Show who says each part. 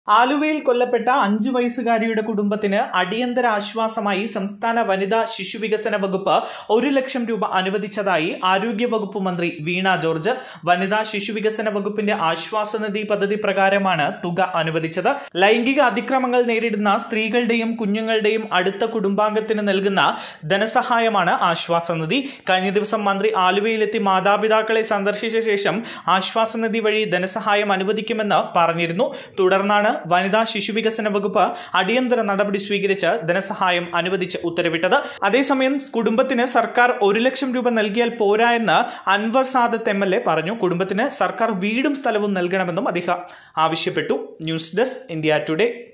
Speaker 1: ആലുവയിൽ കൊല്ലപ്പെട്ട അഞ്ചു വയസ്സുകാരിയുടെ കുടുംബത്തിന് അടിയന്തര ആശ്വാസമായി സംസ്ഥാന വനിതാ ശിശുവികസന വകുപ്പ് ഒരു ലക്ഷം രൂപ അനുവദിച്ചതായി ആരോഗ്യ വകുപ്പ് മന്ത്രി വീണ ജോർജ് വനിതാ ശിശുവികസന വകുപ്പിന്റെ ആശ്വാസനിധി പദ്ധതി പ്രകാരമാണ് തുക അനുവദിച്ചത് ലൈംഗിക അതിക്രമങ്ങൾ നേരിടുന്ന സ്ത്രീകളുടെയും കുഞ്ഞുങ്ങളുടെയും അടുത്ത കുടുംബാംഗത്തിന് നൽകുന്ന ധനസഹായമാണ് ആശ്വാസനിധി കഴിഞ്ഞ ദിവസം മന്ത്രി ആലുവയിലെത്തി മാതാപിതാക്കളെ സന്ദർശിച്ച ശേഷം ആശ്വാസനിധി വഴി ധനസഹായം അനുവദിക്കുമെന്ന് പറഞ്ഞിരുന്നു തുടർന്നാണ് വനിതാ ശിശുവികസന വകുപ്പ് അടിയന്തര നടപടി സ്വീകരിച്ച് ധനസഹായം അനുവദിച്ച് ഉത്തരവിട്ടത് അതേസമയം കുടുംബത്തിന് സർക്കാർ ഒരു ലക്ഷം രൂപ നൽകിയാൽ പോരാ എന്ന് Anwar Sadath M L A പറഞ്ഞു കുടുംബത്തിന് സർക്കാർ വീടും സ്ഥലവും നൽകണമെന്നും അദ്ദേഹം ആവശ്യപ്പെട്ടു ന്യൂസ് ഡെസ്ക് ഇന്ത്യ ടുഡേ